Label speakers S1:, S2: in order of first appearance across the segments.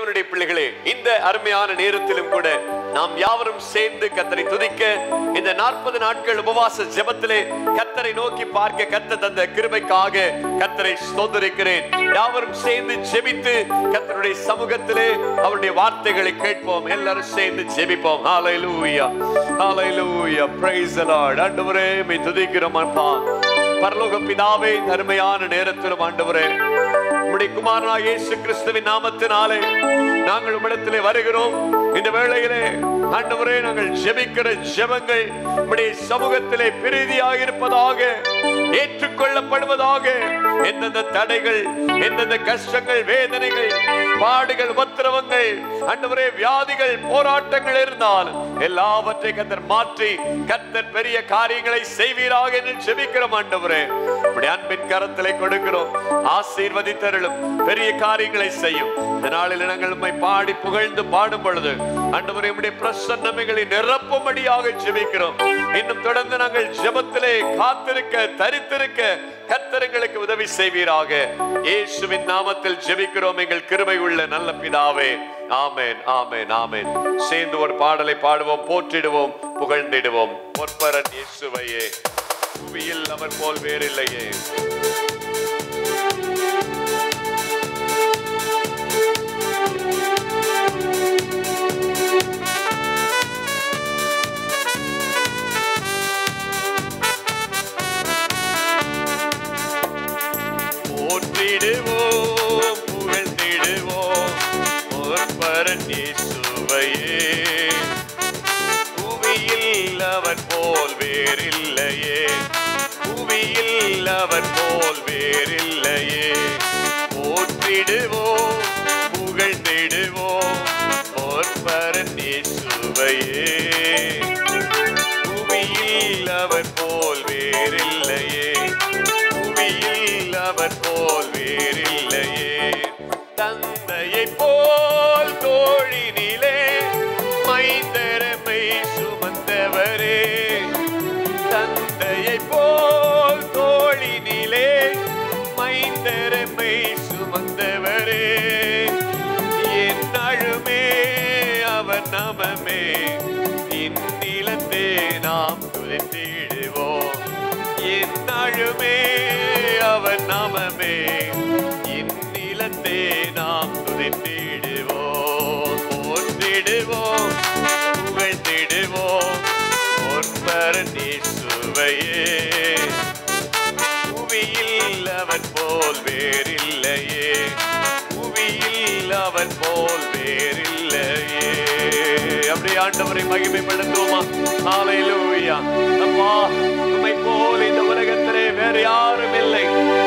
S1: தேவனுடைய பிள்ளைகளே இந்த அருமையான நேரத்திலும் கூட நாம் யாவரும் சேர்ந்து கத்தரை துதிக்க இந்த நாற்பது நாட்கள் உபவாச ஜெபத்திலே கத்தரை நோக்கி பார்க்க கத்த தந்த கிருபைக்காக கத்தரை ஸ்தோத்தரிக்கிறேன் யாவரும் சேர்ந்து ஜெபித்து கத்தருடைய சமூகத்திலே அவருடைய வார்த்தைகளை கேட்போம் எல்லாரும் சேர்ந்து ஜெபிப்போம் hallelujah hallelujah praise the lord ஆண்டவரே மை துதிக்கிறோம் அப்பா பரலோக பிதாவே இந்த அருமையான நேரத்திலும் ஆண்டவரே உம்முடைய குமாரனா இயேசு கிறிஸ்துவின் நாமத்தினாலே நாங்கள் உம்மிடத்திலே வருகிறோம் இந்த வேளையிலே ஆண்டவரே நாங்கள் ஜெபிக்கிற ஜெபங்கள் உம்முடைய சமூகத்திலே பிரீதியாக இருப்பதாக ஏற்றுக்கொள்ளப்படுவதாக எந்தெந்த தடைகள் எந்தெந்த கஷ்டங்கள் வேதனைகள் பாடுகள் உபத்திரவங்கள் ஆண்டவரே வியாதிகள் போராட்டங்கள் இருந்தால் எல்லாவற்றை கத்தர் மாற்றி கத்தர் பெரிய காரியங்களை செய்வீராக என்று ஜெபிக்கிறோம் ஆண்டவரே உம்முடைய அன்பின் கரத்திலே கொடுக்கிறோம் ஆசீர்வதித்தருளும் பெரிய காரியங்களை செய்யும் இந்த நாளில் நாங்கள் உம்மை பாடி புகழ்ந்து பாடும் பொழுது ஆண்டவரே உம்முடைய பிரசன்னமைகளை நிரப்பும்படியாக ஜெபிக்கிறோம் இன்னும் தொடர்ந்து நாங்கள் ஜெபத்திலே காத்திருக்க தரித்திருக்க கத்தரங்களுக்கு உதவி செய்வீராக இயேசுவின் நாமத்தில் ஜெபிக்கிறோம் எங்கள் கிருபை உள்ள நல்ல பிதாவே ஆமென் ஆமென் ஆமென் சேர்ந்து ஒரு பாடலை பாடுவோம் போற்றிடுவோம் புகழ்ந்திடுவோம் பொற்பரன் இயேசுவையே புவியில் அவர் போல் வேறில்லையே போற்றிடுவோம் புகழ்ந்திடுவோம் பொற்பரன் இயேசுவையே புவியில் அவர் போல் வேறில்லையே புவியில் அவர் போல் வேறில்லையே போற்றிடுவோம் புகழ்ந்திடுவோம் பொற்பரன் இயேசுவையே புவியில் அவர் போல் வேறில்லையே புவியில் அவர் போல் வேறில்லையே தந்தையை போல் தோழினிலே மைந்தரமை சுமந்தவரே தந்தையை போல் தோழினிலே மைந்தரமை சுமந்தவரே என்னாலுமே அவர் நமமே இந்நிலத்தே நாம் துதித்திடுவோம் என்னாலுமே அவர் நாமமே இந்நிலத்தே நாம் துதித்திடுவோம் போற்றிடுவோம் புகழ்ந்திடுவோம் பொற்பரன் இயேசுவையே புவியில் அவர் போல் வேறில்லையே புவியில் அவர் போல் வேறில்லையே அப்படி ஆண்டவரை மகிமைப்படுத்துவோமா ஹalleluya அப்பா உம்மை போல் இந்த உலகத்திலே வேறு யாரும் இல்லை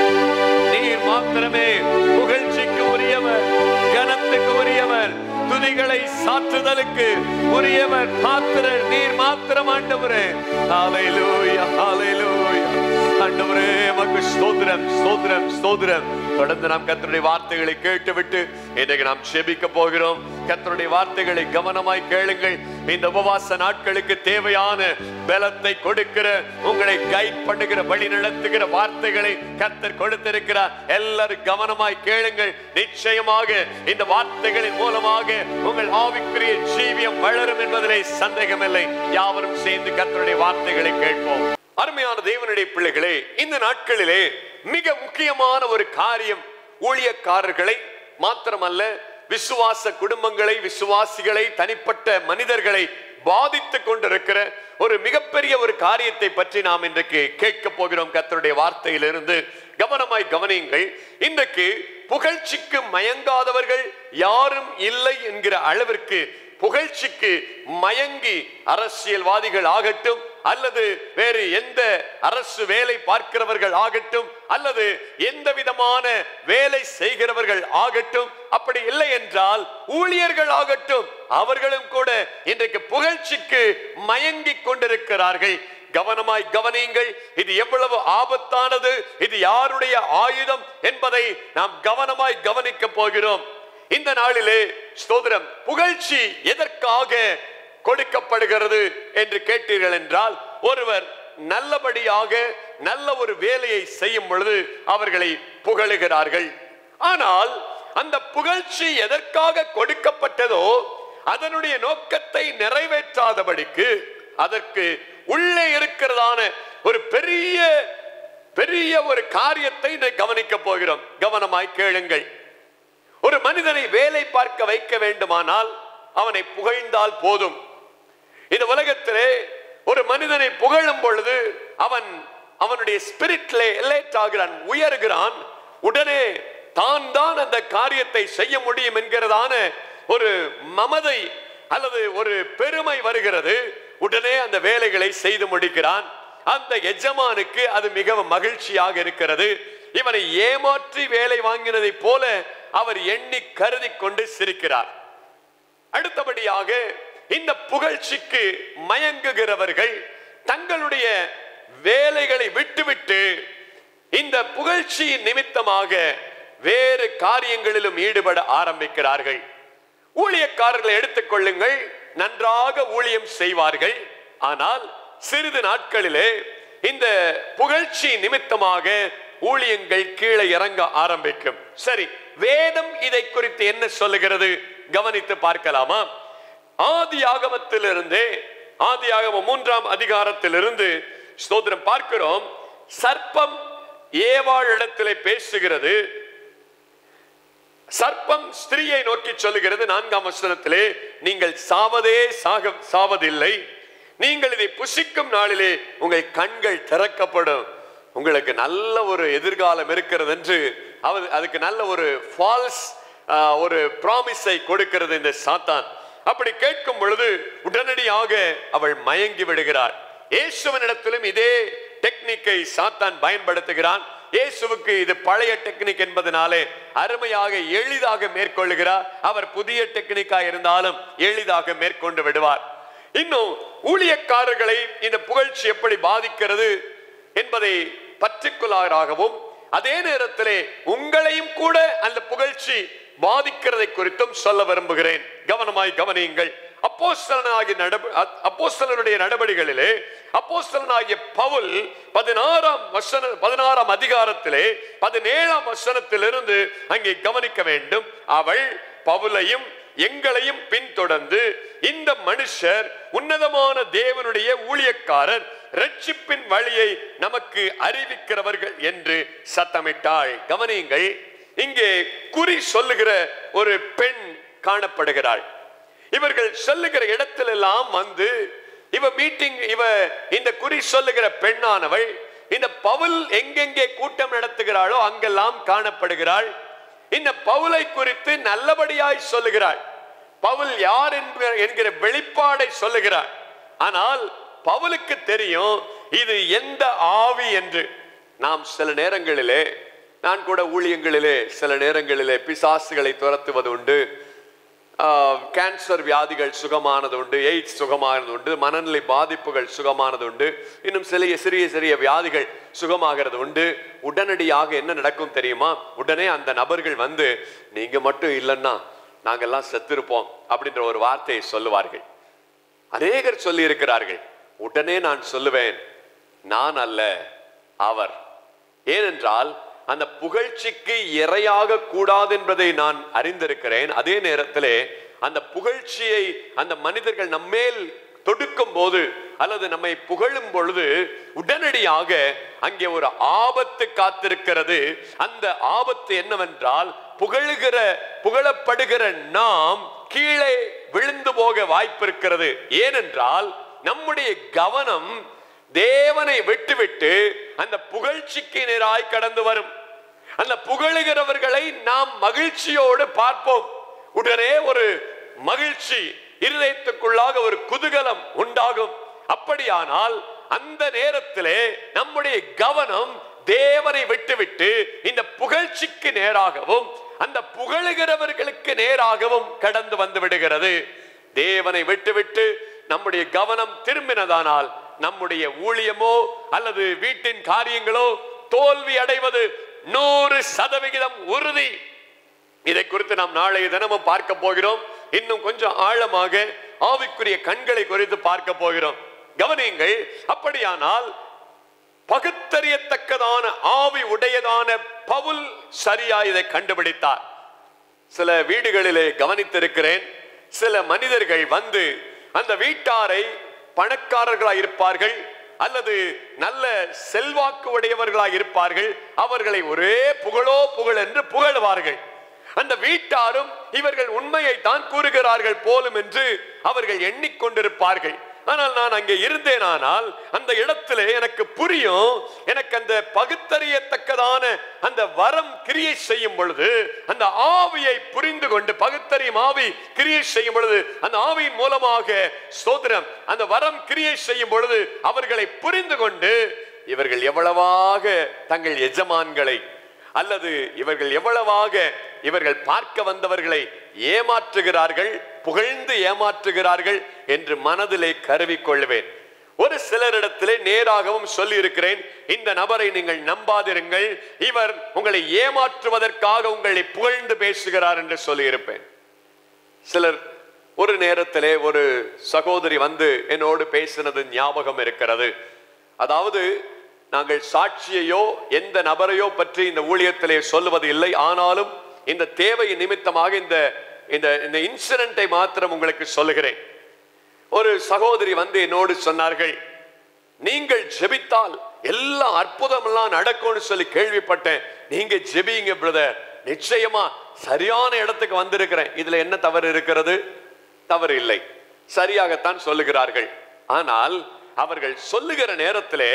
S1: நீர் மாத்திரமே புகழ்ச்சிக்கு உரியவர் கனத்துக்கு உரியவர் துதிகளை சாற்றுதலுக்கு உரியவர் பாத்திரர் நீர் மாத்திரம் ஆண்டவரே ஹalleluya ஹalleluya ஆண்டவரே மக்கு ஸ்தோத்திரம் ஸ்தோத்திரம் ஸ்தோத்திரம் தொடர்ந்து நாம் கர்த்தருடைய வார்த்தைகளை கேட்டுவிட்டு இன்றைக்கு நாம் செபிக்க போகிறோம் கர்த்தருடைய வார்த்தைகளை கவனமாய் கேளுங்கள் இந்த உபவாச நாட்களுக்கு தேவையான பலத்தை கொடுக்கிற உங்களை கைட் பண்ணுகிற வழி நடத்துகிற வார்த்தைகளை கர்த்தர் கொடுத்திருக்கிறார் எல்லாரும் கவனமாய் கேளுங்கள் நிச்சயமாக இந்த வார்த்தைகளின் மூலமாக உங்கள் ஆவிக்குரிய ஜீவியம் வளரும் என்பதிலே சந்தேகமில்லை யாவரும் சேர்ந்து கர்த்தருடைய வார்த்தைகளை கேட்போம் அருமையான தேவனுடைய பிள்ளைகளே இந்த நாட்களிலே மிக முக்கியமான ஒரு காரியம் ஊழியக்காரர்களை மாத்திரமல்ல விசுவாச குடும்பங்களை விசுவாசிகளை தனிப்பட்ட மனிதர்களை பாதித்துக் கொண்டிருக்கிற ஒரு மிகப்பெரிய ஒரு காரியத்தை பற்றி நாம் இன்றைக்கு கேட்க போகிறோம் கர்த்தருடைய வார்த்தையிலிருந்து கவனமாய் கவனியுங்கள் இன்றைக்கு புகழ்ச்சிக்கு மயங்காதவர்கள் யாரும் இல்லை என்கிற அளவிற்கு புகழ்ச்சிக்கு மயங்கி அரசியல்வாதிகள் ஆகட்டும் அல்லது வேறு எந்த அரசு வேலை பார்க்கிறவர்கள் ஆகட்டும் அல்லது எந்த விதமான வேலை செய்கிறவர்கள் ஆகட்டும் அப்படி இல்லை என்றால் ஊழியர்கள் ஆகட்டும் அவர்களும் கூட இன்றைக்கு புகழ்ச்சிக்கு மயங்கிக் கொண்டிருக்கிறார்கள் கவனமாய் கவனியுங்கள் இது எவ்வளவு ஆபத்தானது இது யாருடைய ஆயுதம் என்பதை நாம் கவனமாய் கவனிக்க போகிறோம் இந்த நாளிலே ஸ்தோத்திரம் புகழ்ச்சி எதற்காக கொடுக்கப்படுகிறது என்று கேட்டீர்கள் என்றால் ஒருவர் நல்லபடியாக நல்ல ஒரு வேலையை செய்யும் பொழுது அவர்களை புகழுகிறார்கள் ஆனால் அந்த புகழ்ச்சி எதற்காக கொடுக்கப்பட்டதோ அதனுடைய நோக்கத்தை நிறைவேற்றாதபடிக்கு அதற்கு உள்ளே இருக்கிறதான ஒரு பெரிய பெரிய ஒரு காரியத்தை இன்றைக்கு கவனிக்க போகிறோம் கவனமாய் கேளுங்கள் ஒரு மனிதனை வேலை பார்க்க வைக்க வேண்டுமானால் அவனை புகழ்ந்தால் போதும் இந்த உலகத்திலே ஒரு மனிதனை புகழும் பொழுது அவன் அவனுடைய ஸ்பிரிட்ல எலைட் ஆகிறான் உயர்கிறான் உடனே தான் தான் அந்த காரியத்தை செய்ய முடியும் என்கிறதான ஒரு மமதை அல்லது ஒரு பெருமை வருகிறது உடனே அந்த வேலைகளை செய்து முடிக்கிறான் அந்த எஜமானுக்கு அது மிகவும் மகிழ்ச்சியாக இருக்கிறது இவனை ஏமாற்றி வேலை வாங்கினதை போல அவர் எண்ணி கருதி கொண்டு சிரிக்கிறார் அடுத்தபடியாக இந்த புகழ்ச்சிக்கு மயங்குகிறவர்கள் தங்களுடைய வேலைகளை விட்டுவிட்டு இந்த புகழ்ச்சியின் நிமித்தமாக வேறு காரியங்களிலும் ஈடுபட ஆரம்பிக்கிறார்கள் ஊழியக்காரர்களை எடுத்துக்கொள்ளுங்கள் நன்றாக ஊழியம் செய்வார்கள் ஆனால் சிறிது நாட்களிலே இந்த புகழ்ச்சி நிமித்தமாக ஊழியங்கள் கீழே இறங்க ஆரம்பிக்கும் சரி வேதம் இதை குறித்து என்ன சொல்லுகிறது கவனித்து பார்க்கலாமா ஆதி ஆகமத்திலிருந்தே ஆதி ஆகமம் மூன்றாம் அதிகாரத்திலிருந்து ஸ்தோத்திரம் பார்க்கிறோம் சர்ப்பம் ஏவாளிடத்திலே பேசுகிறது சர்ப்பம் ஸ்திரியை நோக்கி சொல்லுகிறது நான்காம் வசனத்திலே நீங்கள் சாவதே சாக சாவதில்லை நீங்கள் இதை புசிக்கும் நாளிலே உங்கள் கண்கள் திறக்கப்படும் உங்களுக்கு நல்ல ஒரு எதிர்காலம் இருக்கிறது என்று அவர் அதுக்கு நல்ல ஒரு ஃபால்ஸ் ஒரு ப்ராமிஸை கொடுக்கிறது இந்த சாத்தான் அப்படி கேட்கும் பொழுது உடனடியாக அவள் மயங்கி விடுகிறாள் இயேசுவனிடத்திலும் இதே டெக்னிக்கை சாத்தான் பயன்படுத்துகிறான் இயேசுவுக்கு இது பழைய டெக்னிக் என்பதனாலே அருமையாக எளிதாக மேற்கொள்ளுகிறார் அவர் புதிய டெக்னிக்கா இருந்தாலும் எளிதாக மேற்கொண்டு விடுவார் இன்னும் ஊழியக்காரர்களை இந்த புகழ்ச்சி எப்படி பாதிக்கிறது என்பதை பர்டிகுலராகவும் அதே நேரத்திலே உங்களையும் கூட அந்த புகழ்ச்சி பாதிக்கிறதை குறித்தும் சொல்ல விரும்புகிறேன் கவனமாய் கவனியுங்கள் அப்போஸ்தலனாகிய நடப அப்போஸ்தலனுடைய நடவடிகளிலே அப்போஸ்தலனாகிய பவுல் பதினாறாம் வசன பதினாறாம் அதிகாரத்திலே பதினேழாம் வசனத்திலிருந்து அங்கே கவனிக்க வேண்டும் அவள் பவுலையும் எங்களையும் பின்தொடர்ந்து இந்த மனுஷர் உன்னதமான தேவனுடைய ஊழியக்காரர் ரட்சிப்பின் வழியை நமக்கு அறிவிக்கிறவர்கள் என்று சத்தமிட்டாள் கவனியுங்கள் இங்கே குறி சொல்லுகிற ஒரு பெண் காணப்படுகிறாள் இவர்கள் சொல்லுகிற இடத்திலெல்லாம் வந்து இவ மீட்டிங் இவ இந்த குறி சொல்லுகிற பெண்ணானவள் இந்த பவுல் எங்கெங்கே கூட்டம் நடத்துகிறாளோ அங்கெல்லாம் காணப்படுகிறாள் இந்த பவுலை குறித்து நல்லபடியாய் சொல்லுகிறாள் பவுல் யார் என்கிற- என்கிற வெளிப்பாடை சொல்லுகிறார் ஆனால் பவுலுக்கு தெரியும் இது எந்த ஆவி என்று நாம் சில நேரங்களிலே நான் கூட ஊழியங்களிலே சில நேரங்களிலே பிசாசுகளை துரத்துவது உண்டு கேன்சர் வியாதிகள் சுகமானது உண்டு எய்ட்ஸ் சுகமானது உண்டு மனநிலை பாதிப்புகள் சுகமானது உண்டு இன்னும் சிறிய சிறிய சிறிய வியாதிகள் சுகமாகிறது உண்டு உடனடியாக என்ன நடக்கும் தெரியுமா உடனே அந்த நபர்கள் வந்து நீங்க மட்டும் இல்லைன்னா நாங்கெல்லாம் செத்திருப்போம் அப்படின்ற ஒரு வார்த்தையை சொல்லுவார்கள் அநேகர் சொல்லி இருக்கிறார்கள் உடனே நான் சொல்லுவேன் நான் அல்ல அவர் ஏனென்றால் அந்த புகழ்ச்சிக்கு இரையாக கூடாது என்பதை நான் அறிந்திருக்கிறேன் அதே நேரத்திலே அந்த புகழ்ச்சியை அந்த மனிதர்கள் நம்மேல் தொடுக்கும் போது அல்லது நம்மை புகழும் பொழுது உடனடியாக அங்கே ஒரு ஆபத்து காத்திருக்கிறது அந்த ஆபத்து என்னவென்றால் புகழுகிற புகழப்படுகிற நாம் கீழே விழுந்து போக வாய்ப்பு இருக்கிறது ஏனென்றால் நம்முடைய கவனம் தேவனை விட்டுவிட்டு அந்த புகழ்ச்சிக்கு நேராய் கடந்து வரும் அந்த புகழுகிறவர்களை நாம் மகிழ்ச்சியோடு பார்ப்போம் உடனே ஒரு மகிழ்ச்சி இருதயத்துக்குள்ளாக ஒரு குதூகலம் உண்டாகும் அப்படியானால் அந்த நேரத்திலே நம்முடைய கவனம் தேவனை விட்டுவிட்டு இந்த புகழ்ச்சிக்கு நேராகவும் அந்த புகழுகிறவர்களுக்கு நேராகவும் கடந்து வந்து விடுகிறது தேவனை விட்டுவிட்டு நம்முடைய கவனம் திரும்பினதானால் நம்முடைய ஊழியமோ அல்லது வீட்டின் காரியங்களோ தோல்வி அடைவது நூறு சதவிகிதம் உறுதி இதை குறித்து நாம் நாளைய தினமும் பார்க்க போகிறோம் இன்னும் கொஞ்சம் ஆழமாக ஆவிக்குரிய கண்களை குறித்து பார்க்க போகிறோம் கவனியுங்கள் அப்படியானால் பகுத்தறியத்தக்கதான ஆவி உடையதான பவுல் சரியா இதை கண்டுபிடித்தார் சில வீடுகளிலே கவனித்திருக்கிறேன் சில மனிதர்கள் வந்து அந்த வீட்டாரை பணக்காரர்களாய் இருப்பார்கள் அல்லது நல்ல செல்வாக்கு உடையவர்களாய் இருப்பார்கள் அவர்களை ஒரே புகழோ புகழ் என்று புகழுவார்கள் அந்த வீட்டாரும் இவர்கள் உண்மையை தான் கூறுகிறார்கள் போலும் என்று அவர்கள் எண்ணிக்கொண்டிருப்பார்கள் ஆனால் நான் அங்கே இருந்தேனானால் அந்த இடத்திலே எனக்கு புரியும் எனக்கு அந்த பகுத்தறியத்தக்கதான அந்த வரம் கிரியை செய்யும் பொழுது அந்த ஆவியை புரிந்து கொண்டு பகுத்தறியும் ஆவி கிரியை செய்யும் பொழுது அந்த ஆவியின் மூலமாக ஸ்தோத்திரம் அந்த வரம் கிரியை செய்யும் பொழுது அவர்களை புரிந்து கொண்டு இவர்கள் எவ்வளவாக தங்கள் எஜமான்களை அல்லது இவர்கள் எவ்வளவாக இவர்கள் பார்க்க வந்தவர்களை ஏமாற்றுகிறார்கள் புகழ்ந்து ஏமாற்றுகிறார்கள் என்று மனதிலே கருவிக்கொள்வேன் ஒரு சிலரிடத்திலே நேராகவும் சொல்லி இருக்கிறேன் இந்த நபரை நீங்கள் நம்பாதிருங்கள் இவர் உங்களை ஏமாற்றுவதற்காக உங்களை புகழ்ந்து பேசுகிறார் என்று சொல்லியிருப்பேன் சிலர் ஒரு நேரத்திலே ஒரு சகோதரி வந்து என்னோடு பேசினது ஞாபகம் இருக்கிறது அதாவது நாங்கள் சாட்சியையோ எந்த நபரையோ பற்றி இந்த ஊழியத்திலே சொல்லுவது இல்லை ஆனாலும் இந்த தேவை நிமித்தமாக இந்த இந்த இந்த இன்சிடென்ட்டை மாத்திரம் உங்களுக்கு சொல்லுகிறேன் ஒரு சகோதரி வந்து என்னோடு சொன்னார்கள் நீங்கள் ஜெபித்தால் எல்லாம் அற்புதமெல்லாம் நடக்கும்னு சொல்லி கேள்விப்பட்டேன் நீங்க ஜெபிங்க பிரதர் நிச்சயமா சரியான இடத்துக்கு வந்திருக்கிறேன் இதுல என்ன தவறு இருக்கிறது தவறு இல்லை சரியாகத்தான் சொல்லுகிறார்கள் ஆனால் அவர்கள் சொல்லுகிற நேரத்திலே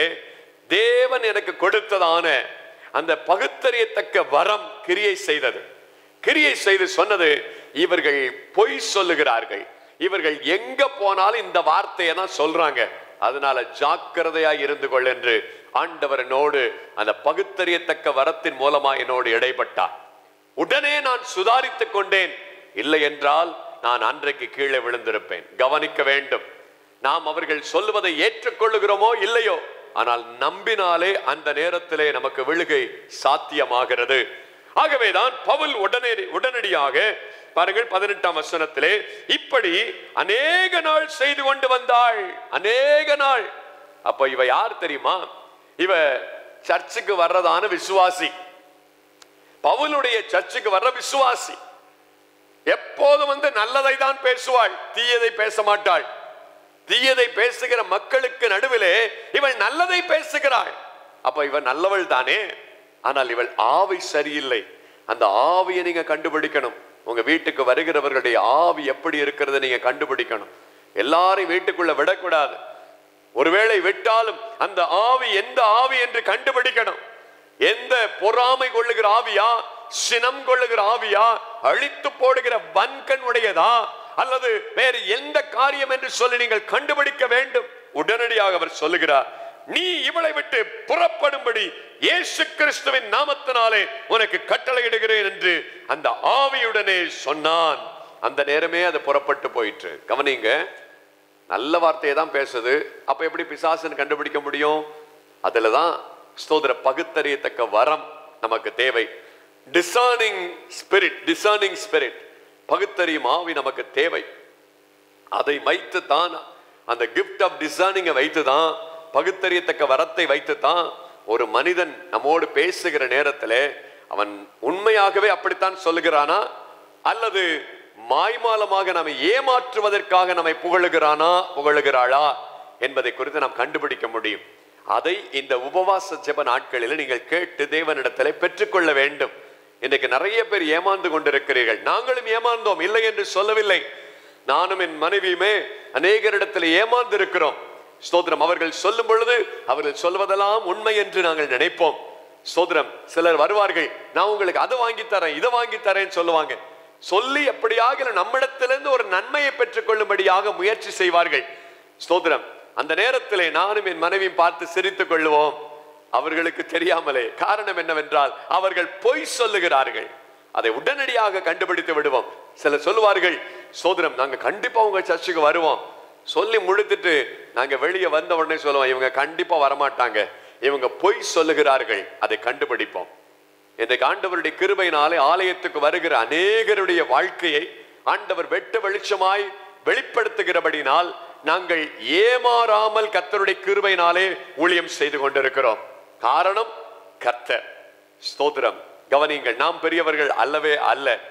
S1: தேவன் எனக்கு கொடுத்ததான அந்த பகுத்தறியத்தக்க வரம் கிரியை செய்தது கிரியை செய்து சொன்னது இவர்கள் பொய் சொல்லுகிறார்கள் இவர்கள் எங்க போனாலும் இந்த வார்த்தையை தான் சொல்றாங்க அதனால ஜாக்கிரதையா இருந்து கொள் என்று ஆண்டவர் என்னோடு அந்த பகுத்தறியத்தக்க வரத்தின் மூலமா என்னோடு இடைப்பட்டார் உடனே நான் சுதாரித்துக் கொண்டேன் இல்லை என்றால் நான் அன்றைக்கு கீழே விழுந்திருப்பேன் கவனிக்க வேண்டும் நாம் அவர்கள் சொல்லுவதை ஏற்றுக்கொள்ளுகிறோமோ இல்லையோ ஆனால் நம்பினாலே அந்த நேரத்திலே நமக்கு விழுகை சாத்தியமாகிறது ஆகவேதான் பவுல் உடனே உடனடியாக பாருங்கள் பதினெட்டாம் வசனத்திலே இப்படி அநேக நாள் செய்து கொண்டு வந்தாள் அநேக நாள் அப்ப இவ யார் தெரியுமா இவ சர்ச்சுக்கு வர்றதான விசுவாசி பவுலுடைய சர்ச்சுக்கு வர்ற விசுவாசி எப்போதும் வந்து நல்லதை தான் பேசுவாள் தீயதை பேச மாட்டாள் தீயதை பேசுகிற மக்களுக்கு நடுவிலே இவள் நல்லதை பேசுகிறாள் அப்ப இவள் நல்லவள் தானே ஆனால் இவள் ஆவி சரியில்லை அந்த ஆவியை நீங்க கண்டுபிடிக்கணும் உங்க வீட்டுக்கு வருகிறவர்களுடைய ஆவி எப்படி இருக்கிறது நீங்க கண்டுபிடிக்கணும் எல்லாரையும் வீட்டுக்குள்ள விடக்கூடாது ஒருவேளை விட்டாலும் அந்த ஆவி எந்த ஆவி என்று கண்டுபிடிக்கணும் எந்த பொறாமை கொள்ளுகிற ஆவியா சினம் கொள்ளுகிற ஆவியா அழித்து போடுகிற வன்கண் உடையதா அல்லது வேறு எந்த காரியம் என்று சொல்லி நீங்கள் கண்டுபிடிக்க வேண்டும் உடனடியாக அவர் சொல்லுகிறார் நீ இவளை விட்டு புறப்படும்படி இயேசு கிறிஸ்துவின் நாமத்தினாலே உனக்கு கட்டளையிடுகிறேன் என்று அந்த ஆவியுடனே சொன்னான் அந்த நேரமே அது புறப்பட்டு போயிற்று கவனிங்க நல்ல வார்த்தையை தான் பேசுது அப்ப எப்படி பிசாசுன்னு கண்டுபிடிக்க முடியும் அதுல தான் ஸ்தோத்திர பகுத்தறியத்தக்க வரம் நமக்கு தேவை டிசர்னிங் ஸ்பிரிட் டிசர்னிங் ஸ்பிரிட் பகுத்தறியும் ஆவி நமக்கு தேவை அதை வைத்து தான் அந்த கிஃப்ட் ஆஃப் டிசர்னிங்கை வைத்து தான் பகுத்தறியத்தக்க வரத்தை வைத்து தான் ஒரு மனிதன் நம்மோடு பேசுகிற நேரத்தில் அவன் உண்மையாகவே அப்படித்தான் சொல்லுகிறானா அல்லது மாய்மாலமாக நம்மை ஏமாற்றுவதற்காக நம்மை புகழுகிறானா புகழுகிறாளா என்பதை குறித்து நாம் கண்டுபிடிக்க முடியும் அதை இந்த உபவாச ஜெப நாட்களில் நீங்கள் கேட்டு தேவனிடத்தில் பெற்றுக்கொள்ள வேண்டும் இன்றைக்கு நிறைய பேர் ஏமாந்து கொண்டிருக்கிறீர்கள் நாங்களும் ஏமாந்தோம் இல்லை என்று சொல்லவில்லை நானும் என் மனைவியுமே அநேகரிடத்தில் ஏமாந்து இருக்கிறோம் ஸ்தோத்திரம் அவர்கள் சொல்லும் பொழுது அவர்கள் சொல்வதெல்லாம் உண்மை என்று நாங்கள் நினைப்போம் ஸ்தோத்திரம் சிலர் வருவார்கள் நான் உங்களுக்கு அதை வாங்கி தரேன் இதை வாங்கி தரேன்னு சொல்லுவாங்க சொல்லி எப்படியாக நம்மிடத்திலிருந்து ஒரு நன்மையை பெற்றுக்கொள்ளும்படியாக முயற்சி செய்வார்கள் ஸ்தோத்திரம் அந்த நேரத்திலே நானும் என் மனைவியும் பார்த்து சிரித்துக் கொள்ளுவோம் அவர்களுக்கு தெரியாமலே காரணம் என்னவென்றால் அவர்கள் பொய் சொல்லுகிறார்கள் அதை உடனடியாக கண்டுபிடித்து விடுவோம் சிலர் சொல்லுவார்கள் சோதரம் நாங்க கண்டிப்பா உங்க சர்ச்சுக்கு வருவோம் சொல்லி முடித்துட்டு நாங்க வெளியே வந்த உடனே சொல்லுவோம் இவங்க கண்டிப்பா வரமாட்டாங்க இவங்க பொய் சொல்லுகிறார்கள் அதை கண்டுபிடிப்போம் இன்றைக்கு ஆண்டவருடைய கிருபையினாலே ஆலயத்துக்கு வருகிற அநேகருடைய வாழ்க்கையை ஆண்டவர் வெட்ட வெளிச்சமாய் வெளிப்படுத்துகிறபடினால் நாங்கள் ஏமாறாமல் கர்த்தருடைய கிருபையினாலே ஊழியம் செய்து கொண்டிருக்கிறோம் காரணம் கர்த்தர் ஸ்தோத்திரம் கவனிங்கள் நாம் பெரியவர்கள் அல்லவே அல்ல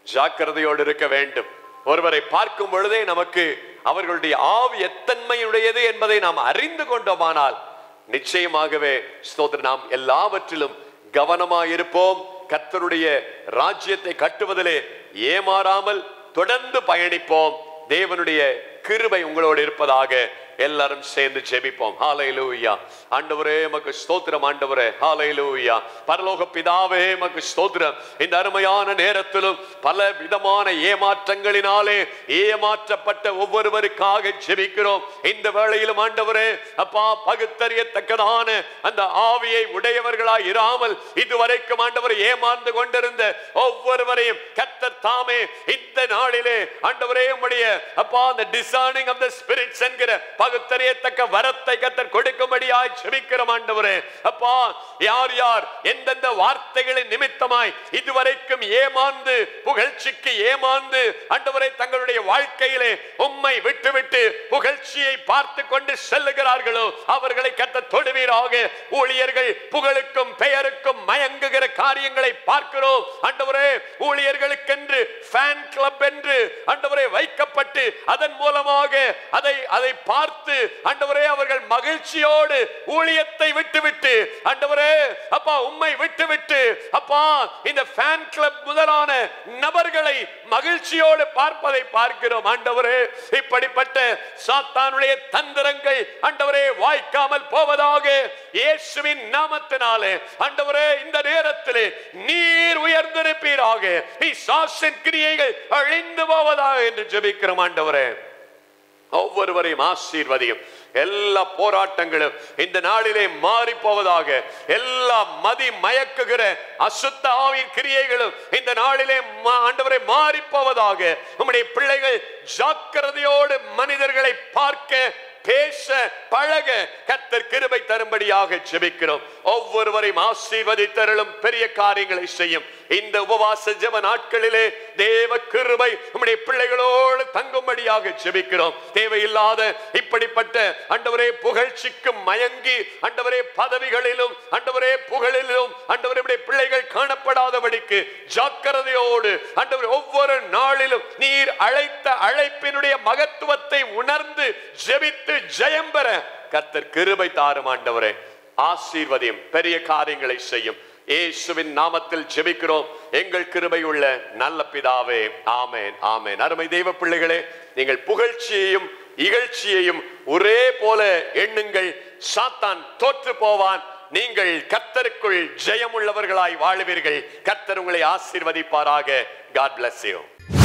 S1: ஜாக்கிரதையோடு இருக்க வேண்டும் ஒருவரை பார்க்கும் பொழுதே நமக்கு அவர்களுடைய ஆவி எத்தன்மையுடையது என்பதை நாம் அறிந்து கொண்டோமானால் நிச்சயமாகவே ஸ்தோத்திர நாம் எல்லாவற்றிலும் கவனமாயிருப்போம் கர்த்தருடைய ராஜ்யத்தை கட்டுவதிலே ஏமாறாமல் தொடர்ந்து பயணிப்போம் தேவனுடைய கிருபை உங்களோடு இருப்பதாக எல்லாரும் சேர்ந்து ஜெபிப்போம் ஹalleluya ஆண்டவரே மக்கு ஸ்தோத்திரம் ஆண்டவரே ஹalleluya பரலோக பிதாவே மக்கு ஸ்தோத்திரம் இந்த அருமையான நேரத்திலும் பல விதமான ஏமாற்றங்களினாலே ஏமாற்றப்பட்ட ஒவ்வொருவருக்காக ஜெபிக்கிறோம் இந்த வேளையிலும் ஆண்டவரே அப்பா பகுத்தறியத்தக்கதான அந்த ஆவியை உடையவர்களாய் இராமல் இதுவரைக்கும் ஆண்டவர் ஏமாந்து கொண்டிருந்த ஒவ்வொருவரையும் கத்தர் தாமே இந்த நாளிலே ஆண்டவரே உம்முடைய அப்பா அந்த டிசர்னிங் ஆஃப் த ஸ்பிரிட்ஸ் என்கிற பகுத்தறியத்தக்க வரத்தை கத்தர் கொடுக்கும்படியாய் செபிக்கிறோம் ஆண்டவரே அப்பா யார் யார் எந்தெந்த வார்த்தைகளின் நிமித்தமாய் இதுவரைக்கும் ஏமாந்து புகழ்ச்சிக்கு ஏமாந்து ஆண்டவரை தங்களுடைய வாழ்க்கையிலே உம்மை விட்டுவிட்டு புகழ்ச்சியை பார்த்து கொண்டு செல்லுகிறார்களோ அவர்களை கத்த தொடுவீராக ஊழியர்கள் புகழுக்கும் பெயருக்கும் மயங்குகிற காரியங்களை பார்க்கிறோம் ஆண்டவரே ஊழியர்களுக்கென்று ஃபேன் கிளப் என்று ஆண்டவரே வைக்கப்பட்டு அதன் மூலமாக அதை அதை பார்த்து ஆண்டவரே அவர்கள் மகிழ்ச்சியோடு ஊழியத்தை விட்டுவிட்டு ஆண்டவரே அப்பா உம்மை விட்டுவிட்டு அப்பா இந்த ஃபேன் கிளப் முதலான நபர்களை மகிழ்ச்சியோடு பார்ப்பதை பார்க்கிறோம் ஆண்டவரே இப்படிப்பட்ட சாத்தானுடைய தந்திரங்கள் ஆண்டவரே வாய்க்காமல் போவதாக இயேசுவின் நாமத்தினாலே ஆண்டவரே இந்த நேரத்திலே நீர் உயர்ந்திருப்பீராக பிசாசின் கிரியைகள் அழிந்து போவதாக என்று ஜெபிக்கிறோம் ஆண்டவரே ஒவ்வொருவரையும் ஆசீர்வதியும் எல்லா போராட்டங்களும் இந்த நாளிலே மாறி போவதாக எல்லா மதி மயக்குகிற அசுத்த ஆவியின் கிரியைகளும் இந்த நாளிலே மா- ஆண்டவரை மாறி போவதாக உம்முடைய பிள்ளைகள் ஜாக்கிரதையோடு மனிதர்களை பார்க்க பேச பழக கத்தர் கிருபை தரும்படியாக ஜெபிக்கிறோம் ஒவ்வொருவரையும் ஆசீர்வதித்தருளும் பெரிய காரியங்களை செய்யும் இந்த உபவாச ஜெப நாட்களிலே தேவ கிருபை உம்முடைய பிள்ளைகளோடு தங்கும்படியாக ஜெபிக்கிறோம் தேவையில்லாத இப்படிப்பட்ட அண்டவரே புகழ்ச்சிக்கும் மயங்கி அண்டவரே பதவிகளிலும் அண்டவரே புகழிலும் அண்டவரே உம்முடைய பிள்ளைகள் காணப்படாதபடிக்கு ஜாக்கிரதையோடு அண்டவரே ஒவ்வொரு நாளிலும் நீர் அழைத்த அழைப்பினுடைய மகத்துவத்தை உணர்ந்து ஜெபித்து ஜெயம் பெற கர்த்தர் கிருபை தாரும் ஆண்டவரே ஆசீர்வதியும் பெரிய காரியங்களை செய்யும் இயேசுவின் நாமத்தில் ஜெபிக்கிறோம் எங்கள் கிருபை உள்ள நல்ல பிதாவே ஆமென் ஆமென் அருமை தெய்வ பிள்ளைகளே நீங்கள் புகழ்ச்சியையும் இகழ்ச்சியையும் ஒரே போல எண்ணுங்கள் சாத்தான் தோற்று போவான் நீங்கள் கர்த்தருக்குள் ஜெயமுள்ளவர்களாய் வாழுவீர்கள் கர்த்தர் உங்களை ஆசீர்வதிப்பாராக காட் bless you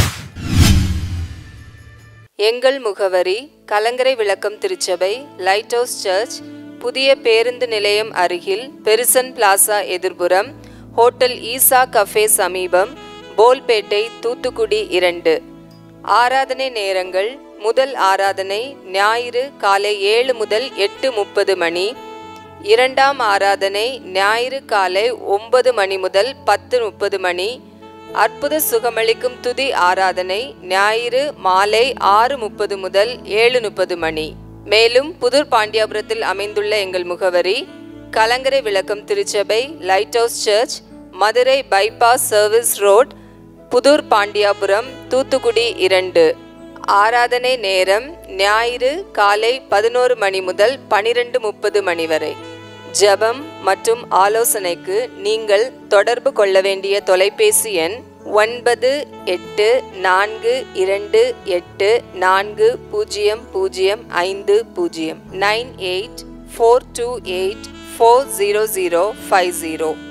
S2: எங்கள் முகவரி கலங்கரை விளக்கம் திருச்சபை லைட் ஹவுஸ் சர்ச் புதிய பேருந்து நிலையம் அருகில் பெரிசன் பிளாசா எதிர்புறம் ஹோட்டல் ஈசா கஃபே சமீபம் போல்பேட்டை தூத்துக்குடி இரண்டு ஆராதனை நேரங்கள் முதல் ஆராதனை ஞாயிறு காலை ஏழு முதல் எட்டு முப்பது மணி இரண்டாம் ஆராதனை ஞாயிறு காலை ஒன்பது மணி முதல் பத்து முப்பது மணி அற்புத சுகமளிக்கும் துதி ஆராதனை ஞாயிறு மாலை ஆறு முப்பது முதல் ஏழு முப்பது மணி மேலும் புதூர் பாண்டியாபுரத்தில் அமைந்துள்ள எங்கள் முகவரி கலங்கரை விளக்கம் திருச்சபை lighthouse church Madurai bypass service road Pudur Pandiyapuram Thoothukudi இரண்டு ஆராதனை நேரம் ஞாயிறு காலை பதினோரு மணி முதல் பனிரெண்டு முப்பது மணி வரை ஜெபம் மற்றும் ஆலோசனைக்கு நீங்கள் தொடர்பு கொள்ள வேண்டிய தொலைபேசி எண் ஒன்பது எட்டு நான்கு இரண்டு எட்டு நான்கு பூஜ்ஜியம் பூஜ்ஜியம் ஐந்து பூஜ்ஜியம் nine eight four two eight four zero zero five zero